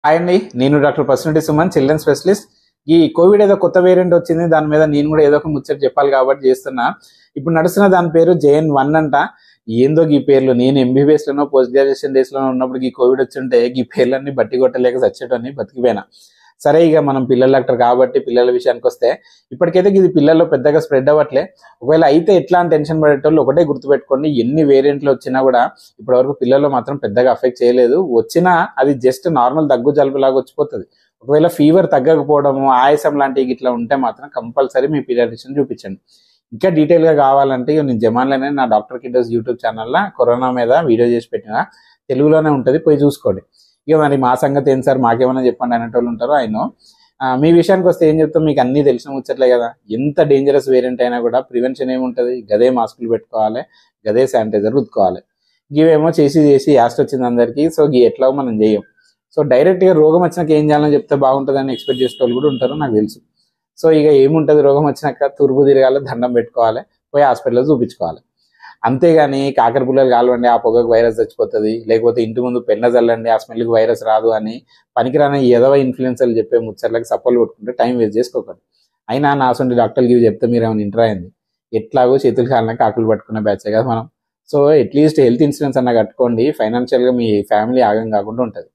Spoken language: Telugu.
హాయ్ అండి నేను డాక్టర్ పర్సనటీ సుమన్ చిల్డ్రన్ స్పెషలిస్ట్ ఈ కోవిడ్ ఏదో కొత్త వేరియంట్ వచ్చింది దాని మీద నేను కూడా ఏదో ఒక ముచ్చట చెప్పాలి కాబట్టి చేస్తున్నా ఇప్పుడు నడుస్తున్న దాని పేరు జేఎన్ వన్ అంట ఏందో ఈ పేర్లు నేను ఎంబీబీఎస్ లోనో పోస్ట్ గ్రాడ్యుయేషన్ డేస్ లో ఉన్నప్పుడు ఈ కోవిడ్ వచ్చింటే ఈ పేర్లన్నీ బట్టి కొట్టలేక చచ్చేటని బతికిపోయినా సరే ఇక మనం పిల్లల డాక్టర్ కాబట్టి పిల్లల విషయానికి వస్తే ఇప్పటికైతే ఇది పిల్లల్లో పెద్దగా స్ప్రెడ్ అవ్వట్లే ఒకవేళ అయితే ఎట్లా అని టెన్షన్ పడేటోళ్ళు ఒకటే గుర్తుపెట్టుకోండి ఎన్ని వేరియంట్లు వచ్చినా కూడా ఇప్పటివరకు పిల్లల్లో మాత్రం పెద్దగా అఫెక్ట్ చేయలేదు వచ్చినా అది జస్ట్ నార్మల్ దగ్గు జలుబు లాగా వచ్చిపోతుంది ఒకవేళ ఫీవర్ తగ్గకపోవడము ఆయాసం లాంటివి ఇట్లా ఉంటే మాత్రం కంపల్సరీ మీ పీడియాట్రిషియన్ చూపించండి ఇంకా డీటెయిల్ గా కావాలంటే ఇక నేను జమాన్లోనే నా డాక్టర్ కిడ్డోస్ యూట్యూబ్ ఛానల్లో కరోనా మీద వీడియో చేసి పెట్టిన తెలుగులోనే ఉంటుంది పోయి చూసుకోండి ఇక మరి మా సంగతి ఏం సార్ మాకేమైనా చెప్పండి అనేటోళ్ళు ఉంటారో ఆయన మీ విషయానికి వస్తే ఏం చెప్తాం మీకు అన్ని తెలిసిన ముచ్చట్లే కదా ఎంత డేంజరస్ వేరియంట్ అయినా కూడా ప్రివెన్షన్ ఏముంటుంది గదే మాస్కులు పెట్టుకోవాలి గదే శానిటైజర్ రుద్దుకోవాలి ఇవేమో చేసి చేసి యాస్ట్ వచ్చింది అందరికీ సో ఇవి ఎట్లా మనం చేయం సో డైరెక్ట్ గా రోగం వచ్చినాక ఏం చేయాలని చెప్తే బాగుంటుందని ఎక్స్పెక్ట్ చేసే వాళ్ళు కూడా ఉంటారు నాకు తెలుసు సో ఇక ఏముంటది రోగం వచ్చినాక తూర్పు తిరగాలి దండం పెట్టుకోవాలి పోయి హాస్పిటల్లో చూపించుకోవాలి అంతేగాని కాకర పుల్లలు కాలువండి ఆ పొగకు వైరస్ చచ్చిపోతుంది లేకపోతే ఇంటి ముందు పెన్న చల్లండి ఆ స్మెల్కి వైరస్ రాదు అని పనికిరాని ఏదవ ఇన్ఫ్లుయెన్సర్లు చెప్పే ముచ్చట్లకి సపోర్ట్ కొట్టుకుంటే టైం వేస్ట్ చేసుకోకండి అయినా నా సొంటి డాక్టర్లు ఇవి చెప్తే మీరు ఏమైనా ఇంటర్ అయింది ఎట్లాగో చేతులు కాలన కాకులు పట్టుకునే బ్యాచే కదా మనం సో అట్లీస్ట్ హెల్త్ ఇన్సూరెన్స్ అన్న కట్టుకోండి ఫైనాన్షియల్గా మీ ఫ్యామిలీ ఆగం కాకుండా ఉంటుంది